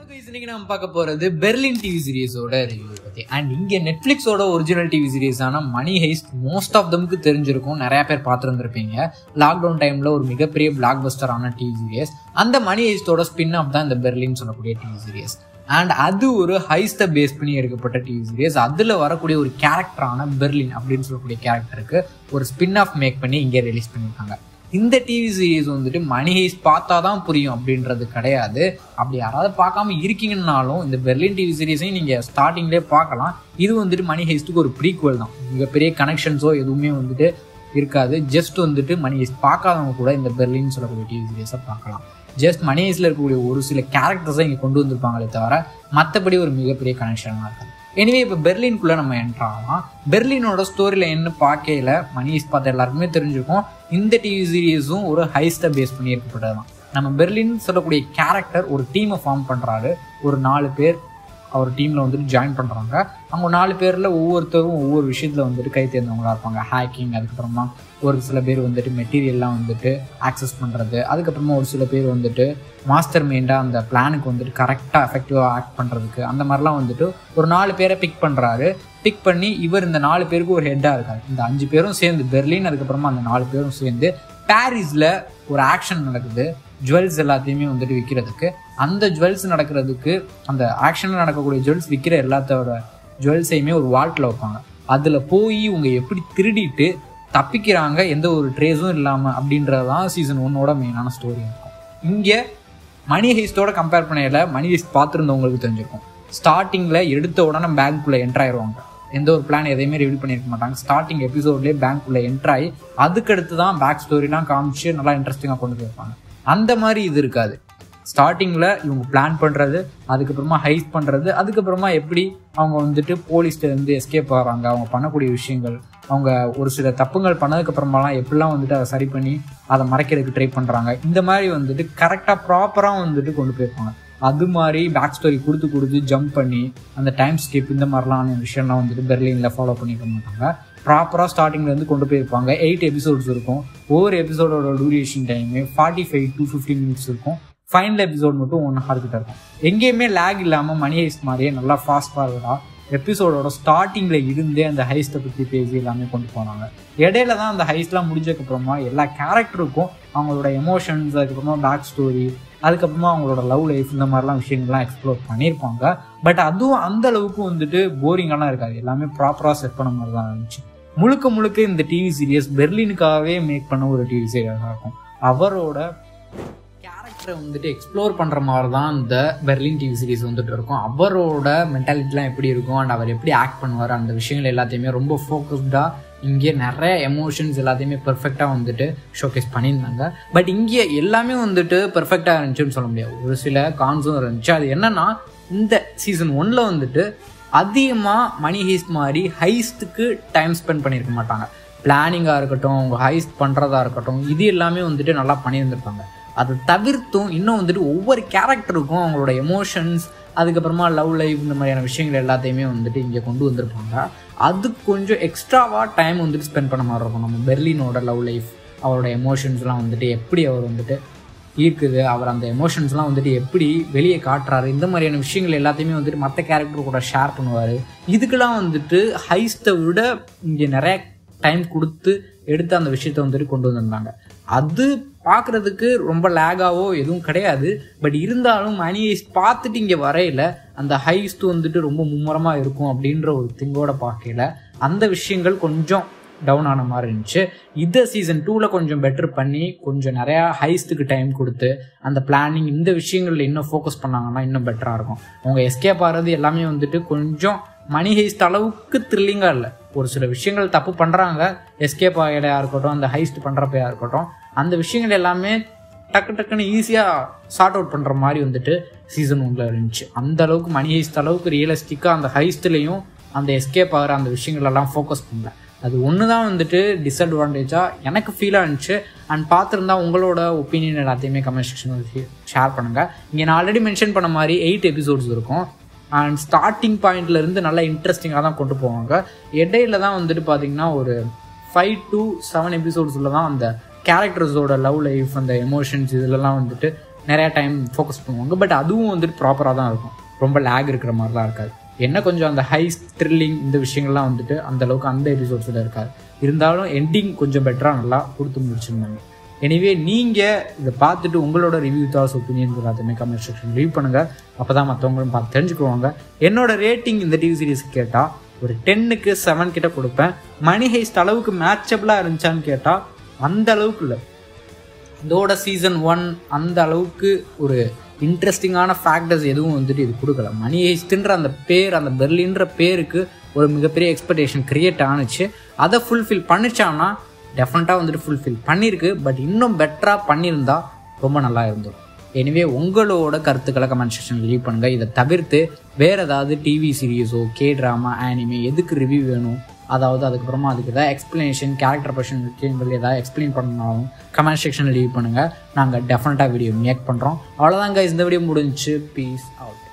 guys, இன்னைக்கு நம்ம பார்க்க போறது பெர்லின் டிவி சீரிஸோட ரிவ்யூ பத்தி அண்ட் இங்க நெட்ஃபிளிக்ஸோட ஒரிஜினல் டிவி சீரிஸான மணி ஹைஸ்ட் மோஸ்ட் ஆஃப் தம்க்கு தெரிஞ்சிருக்கும் நிறைய பேர் பார்த்துருந்துருப்பீங்க லாக்டவுன் டைம்ல ஒரு மிகப்பெரிய பிளாக் பஸ்டரான டிவி சீரியஸ் அந்த மணி ஹைஸ்டோட ஸ்பின் ஆஃப் தான் இந்த பெர்லின் சொல்லக்கூடிய டிவி சீரியஸ் அண்ட் அது ஒரு ஹைஸ்ட பேஸ் பண்ணி எடுக்கப்பட்ட டிவி சீரியஸ் அதுல வரக்கூடிய ஒரு கேரக்டரான பெர்லின் அப்படின்னு சொல்லக்கூடிய கேரக்டருக்கு ஒரு ஸ்பின் ஆஃப் மேக் பண்ணி இங்கே ரிலீஸ் பண்ணியிருக்காங்க இந்த டிவி சீரிஸ் வந்துட்டு மணி ஹைஸ் பார்த்தா தான் புரியும் அப்படின்றது கிடையாது அப்படி யாராவது பார்க்காம இருக்கீங்கன்னாலும் இந்த பெர்லின் டிவி சீரிஸையும் நீங்கள் ஸ்டார்டிங்லேயே பார்க்கலாம் இது வந்துட்டு மணி ஹைஸ்ட்டுக்கு ஒரு ப்ரீக்வல் தான் மிகப்பெரிய கனெக்ஷன்ஸோ எதுவுமே வந்துட்டு இருக்காது ஜஸ்ட் வந்துட்டு மணி ஹைஸ் பார்க்காதவங்க கூட இந்த பெர்லின் சொல்லக்கூடிய டிவி சீரிஸை பார்க்கலாம் ஜஸ்ட் மணி ஹைஸில் இருக்கக்கூடிய ஒரு சில கேரக்டர்ஸை இங்கே கொண்டு வந்திருப்பாங்களே தவிர மற்றபடி ஒரு மிகப்பெரிய கனெக்ஷனாக இருக்காது எனிவே இப்போ பெர்லின்குள்ளே நம்ம என்ட்ரு ஆகலாம் பெர்லினோட ஸ்டோரியில் என்ன பார்க்கையில மணிஸ் பார்த்த எல்லாருக்குமே தெரிஞ்சிருக்கும் இந்த டிவி சீரீஸும் ஒரு ஹைஸ்டை பேஸ் பண்ணி ஏற்பட்டது தான் நம்ம பெர்லின் சொல்லக்கூடிய கேரக்டர் ஒரு டீமை ஃபார்ம் பண்ணுறாரு ஒரு நாலு பேர் அவர் டீமில் வந்துட்டு ஜாயின் பண்ணுறாங்க அவங்க நாலு பேரில் ஒவ்வொருத்தரும் ஒவ்வொரு விஷயத்தில் வந்துட்டு கை தேர்ந்தவங்களா இருப்பாங்க ஹேக்கிங் அதுக்கப்புறமா ஒரு சில பேர் வந்துட்டு மெட்டீரியல்லாம் வந்துட்டு ஆக்சஸ் பண்ணுறது அதுக்கப்புறமா ஒரு சில பேர் வந்துட்டு மாஸ்டர் மைண்டாக அந்த பிளானுக்கு வந்துட்டு கரெக்டாக எஃபெக்டிவாக ஆக்ட் பண்ணுறதுக்கு அந்த மாதிரிலாம் வந்துட்டு ஒரு நாலு பேரை பிக் பண்ணுறாரு பிக் பண்ணி இவர் இந்த நாலு பேருக்கு ஒரு ஹெட்டாக இருக்காரு இந்த அஞ்சு பேரும் சேர்ந்து பெர்லின் அதுக்கப்புறமா அந்த நாலு பேரும் சேர்ந்து பாரிஸில் ஒரு ஆக்ஷன் நடக்குது ஜுவல்ஸ் எல்லாத்தையுமே வந்துட்டு விற்கிறதுக்கு அந்த ஜுவல்ஸ் நடக்கிறதுக்கு அந்த ஆக்ஷனில் நடக்கக்கூடிய ஜுவல்ஸ் விற்கிற எல்லாத்தோட ஜுவல்ஸையுமே ஒரு வால்ட்டில் வைப்பாங்க அதில் போய் இவங்க எப்படி திருடிட்டு தப்பிக்கிறாங்க எந்த ஒரு ட்ரேஸும் இல்லாமல் அப்படின்றது தான் சீசன் ஒன்னோட மெயினான ஸ்டோரி இருக்கும் இங்கே மணி ஹைஸ்டோட கம்பேர் பண்ணையில் மணி ஹைஸ்ட் பார்த்துருந்தவங்களுக்கு தெரிஞ்சிருக்கும் ஸ்டார்டிங்கில் எடுத்த உடனே பேங்க்குள்ளே என்ட்ராயிருவாங்க எந்த ஒரு பிளான் எதையுமே ரெடி பண்ணியிருக்க மாட்டாங்க ஸ்டார்டிங் எபிசோட்லேயே பேங்க்குள்ளே என்ட்ராயி அதுக்கடுத்து தான் பேக் ஸ்டோரிலாம் காமிச்சு நல்லா இன்ட்ரெஸ்டிங்காக கொண்டு போயிருப்பாங்க அந்த மாதிரி இது இருக்காது ஸ்டார்டிங்கில் இவங்க பிளான் பண்ணுறது அதுக்கப்புறமா ஹைஸ் பண்ணுறது அதுக்கப்புறமா எப்படி அவங்க வந்துட்டு போலீஸ்லேருந்து எஸ்கேப் ஆகிறாங்க அவங்க பண்ணக்கூடிய விஷயங்கள் அவங்க ஒரு சில தப்புங்கள் பண்ணதுக்கப்புறமாலாம் எப்படிலாம் வந்துட்டு அதை சரி பண்ணி அதை மறைக்கிறதுக்கு ட்ரை பண்ணுறாங்க இந்த மாதிரி வந்துட்டு கரெக்டாக ப்ராப்பராக வந்துட்டு கொண்டு போயிருப்பாங்க அது மாதிரி பேக் ஸ்டோரி கொடுத்து கொடுத்து ஜம்ப் பண்ணி அந்த டைம் ஸ்கிப் இந்த மாதிரிலாம் விஷயம்லாம் வந்துட்டு பெர்லினில் ஃபாலோ பண்ணிக்க மாட்டாங்க ப்ராப்பராக ஸ்டார்டிங்லேருந்து கொண்டு போயிருப்பாங்க எயிட் எபிசோட்ஸ் இருக்கும் ஒவ்வொரு எபிசோடோட duration time forty five to fifty minutes இருக்கும் ஃபைனல் எபிசோட் மட்டும் ஒன் ஹவர் கிட்ட இருக்கும் எங்கேயுமே லேக் இல்லாமல் மணி ஹைஸ்ட் மாதிரியே நல்லா ஃபாஸ்ட் ஃபார்வர்டாக எபிசோடோட ஸ்டார்டிங்கில் இருந்தே அந்த ஹைஸ்ட்டை பற்றி பேசி எல்லாமே கொண்டு போனாங்க இடையில தான் அந்த ஹைஸ்ட்லாம் முடிஞ்சதுக்கப்புறமா எல்லா கேரக்டருக்கும் அவங்களோட எமோஷன்ஸ் அதுக்கப்புறமா பேக் ஸ்டோரி அதுக்கப்புறமா அவங்களோட லவ் லைஃப் இந்த மாதிரிலாம் விஷயங்கள்லாம் எக்ஸ்ப்ளோர் பண்ணியிருப்பாங்க பட் அதுவும் அந்த அளவுக்கு வந்துட்டு போரிங்காலாம் இருக்காது எல்லாமே ப்ராப்பராக செட் பண்ண மாதிரி தான் இருந்துச்சு முழுக்க முழுக்க இந்த டிவி சீரியஸ் பெர்லினுக்காகவே மேக் பண்ண ஒரு டிவி சீரியஸாக இருக்கும் அவரோட கேரக்டரை வந்துட்டு எக்ஸ்ப்ளோர் பண்ணுற மாதிரி தான் இந்த பெர்லின் டிவி சீரிஸ் வந்துட்டு இருக்கும் அவரோட மென்டாலிட்டிலாம் எப்படி இருக்கும் அண்ட் அவர் எப்படி ஆக்ட் பண்ணுவார் அந்த விஷயங்கள் எல்லாத்தையுமே ரொம்ப ஃபோக்கஸ்டாக இங்கே நிறைய எமோஷன்ஸ் எல்லாத்தையுமே பெர்ஃபெக்டாக வந்துட்டு ஷோகேஸ் பண்ணியிருந்தாங்க பட் இங்கே எல்லாமே வந்துட்டு பெர்ஃபெக்டாக இருந்துச்சுன்னு சொல்ல முடியாது ஒரு சில கான்ஸும் இருந்துச்சு அது என்னன்னா இந்த சீசன் ஒன்ல வந்துட்டு அதிகமாக மணி ஹீஸ்ட் மாதிரி ஹைஸ்ட்டுக்கு டைம் ஸ்பெண்ட் பண்ணியிருக்க மாட்டாங்க பிளானிங்காக இருக்கட்டும் அவங்க ஹைஸ்ட் பண்ணுறதா இருக்கட்டும் இது எல்லாமே வந்துட்டு நல்லா பண்ணியிருந்திருப்பாங்க அதை தவிர்த்தும் இன்னும் வந்துட்டு ஒவ்வொரு கேரக்டருக்கும் அவங்களோட எமோஷன்ஸ் அதுக்கப்புறமா லவ் லைஃப் இந்த மாதிரியான விஷயங்கள் எல்லாத்தையுமே வந்துட்டு இங்கே கொண்டு வந்திருப்பாங்க அது கொஞ்சம் எக்ஸ்ட்ராவாக டைம் வந்துட்டு ஸ்பெண்ட் பண்ண மாதிரி இருக்கும் நம்ம பெர்லினோட லவ் லைஃப் அவரோட எமோஷன்ஸ்லாம் வந்துட்டு எப்படி அவர் வந்துட்டு ஈர்க்குது அவர் அந்த எமோஷன்ஸ்லாம் வந்துட்டு எப்படி வெளியே காட்டுறாரு இந்த மாதிரியான விஷயங்கள் எல்லாத்தையுமே வந்துட்டு மற்ற கேரக்டர் கூட ஷேர் பண்ணுவார் இதுக்கெல்லாம் வந்துட்டு ஹைஸ்ட்டை விட இங்கே நிறைய டைம் கொடுத்து எடுத்து அந்த விஷயத்த வந்துட்டு கொண்டு வந்திருந்தாங்க அது பார்க்குறதுக்கு ரொம்ப லேகாவோ எதுவும் கிடையாது பட் இருந்தாலும் மணி ஹைஸ்ட் பார்த்துட்டு இங்கே வரையில அந்த ஹைஸ்ட் வந்துட்டு ரொம்ப மும்முரமாக இருக்கும் அப்படின்ற ஒரு திங்கோட பார்க்கையில அந்த விஷயங்கள் கொஞ்சம் டவுன் ஆன மாதிரி இருந்துச்சு இந்த சீசன் டூவில் கொஞ்சம் பெட்டர் பண்ணி கொஞ்சம் நிறையா ஹைஸ்ட்டுக்கு டைம் கொடுத்து அந்த பிளானிங் இந்த விஷயங்களில் இன்னும் ஃபோக்கஸ் பண்ணாங்கன்னா இன்னும் பெட்டராக இருக்கும் அவங்க எஸ்கேப் ஆகிறது எல்லாமே வந்துட்டு கொஞ்சம் மணி ஹைஸ்ட் அளவுக்கு த்ரில்லிங்காக இல்லை ஒரு சில விஷயங்கள் தப்பு பண்ணுறாங்க எஸ்கேப் ஆகிடையா இருக்கட்டும் அந்த ஹைஸ்ட் பண்ணுறப்பையா இருக்கட்டும் அந்த விஷயங்கள் எல்லாமே டக்கு டக்குன்னு ஈஸியாக சார்ட் அவுட் பண்ணுற மாதிரி வந்துட்டு சீசன் ஒன்றில் இருந்துச்சு அந்த அளவுக்கு மணி ஹைஸ்ட் அளவுக்கு ரியலிஸ்டிக்காக அந்த ஹைஸ்ட்லேயும் அந்த எஸ்கேப் ஆகிற அந்த விஷயங்கள் எல்லாம் ஃபோக்கஸ் பண்ணல அது ஒன்று தான் வந்துட்டு டிஸ்அட்வான்டேஜாக எனக்கு ஃபீலாக இருந்துச்சு அண்ட் பார்த்துருந்தா உங்களோட ஒப்பீனியன் எல்லாத்தையுமே கமெண்ட் செக்ஷனில் ஷேர் பண்ணுங்கள் இங்கே நான் ஆல்ரெடி மென்ஷன் பண்ண மாதிரி எயிட் எபிசோட்ஸ் இருக்கும் அண்ட் ஸ்டார்டிங் பாயிண்ட்லேருந்து நல்லா இன்ட்ரெஸ்டிங்காக தான் கொண்டு போவாங்க இடையில தான் வந்துட்டு பார்த்தீங்கன்னா ஒரு ஃபைவ் டு செவன் எபிசோட்ஸில் தான் அந்த கேரக்டர்ஸோட லவ் லைஃப் அந்த எமோஷன்ஸ் இதுலலாம் வந்துட்டு நிறையா டைம் ஃபோக்கஸ் பண்ணுவாங்க பட் அதுவும் வந்துட்டு ப்ராப்பராக தான் இருக்கும் ரொம்ப லேக் இருக்கிற மாதிரிலாம் இருக்காது என்ன கொஞ்சம் அந்த ஹை த்ரில்லிங் இந்த விஷயங்கள்லாம் வந்துட்டு அந்த அளவுக்கு அந்த எபிசோட்ஸில் இருக்காது இருந்தாலும் எண்டிங் கொஞ்சம் பெட்டராக நல்லா கொடுத்து முடிச்சிருந்தாங்க எனிவே நீங்கள் இதை பார்த்துட்டு உங்களோட ரிவ்யூ தாஸ் ஒப்பீனியன் எல்லாத்தையுமே கமெண்ட் செக்ஷன் ரிவ்யூ பண்ணுங்கள் அப்போ தான் மற்றவங்களும் பார்த்து தெரிஞ்சுக்குவாங்க என்னோட ரேட்டிங் இந்த டிவி சீரிஸ் கேட்டால் ஒரு டென்னுக்கு செவன் கிட்ட கொடுப்பேன் மணி ஹைஸ்ட் அளவுக்கு மேட்சபிளாக இருந்துச்சான்னு கேட்டால் அந்த அளவுக்கு இல்லை இதோட சீசன் ஒன் அந்த அளவுக்கு ஒரு இன்ட்ரெஸ்டிங்கான ஃபேக்டர்ஸ் எதுவும் வந்துட்டு இது கொடுக்கல மணி ஹெஸ்ட்ன்ற அந்த பேர் அந்த பெர்லின்ற பேருக்கு ஒரு மிகப்பெரிய எக்ஸ்பெக்டேஷன் கிரியேட் ஆணுச்சு அதை ஃபுல்ஃபில் பண்ணிச்சான்னா டெஃபினட்டாக வந்துட்டு ஃபுல்ஃபில் பண்ணியிருக்கு பட் இன்னும் பெட்டராக பண்ணியிருந்தா ரொம்ப நல்லா இருந்தது எனிவே உங்களோட கருத்துக்களை கமெண்ட் செக்ஷன் லீவ் பண்ணுங்கள் இதை தவிர்த்து வேறு ஏதாவது டிவி சீரியஸோ கே ட்ராமா ஆனிமே எதுக்கு ரிவ்யூ வேணும் அதாவது அதுக்கப்புறமா அதுக்கு ஏதாவது எக்ஸ்ப்ளனேஷன் கேரக்டர் பர்சன் விஷயங்கள் ஏதாவது எக்ஸ்பிளைன் பண்ணாலும் கமெண்ட் செக்ஷனில் லீவ் பண்ணுங்கள் நாங்கள் டெஃபினட்டாக வீடியோ மேக் பண்ணுறோம் அவ்வளோதாங்க இந்த வீடியோ முடிஞ்சு பீஸ் அவுட்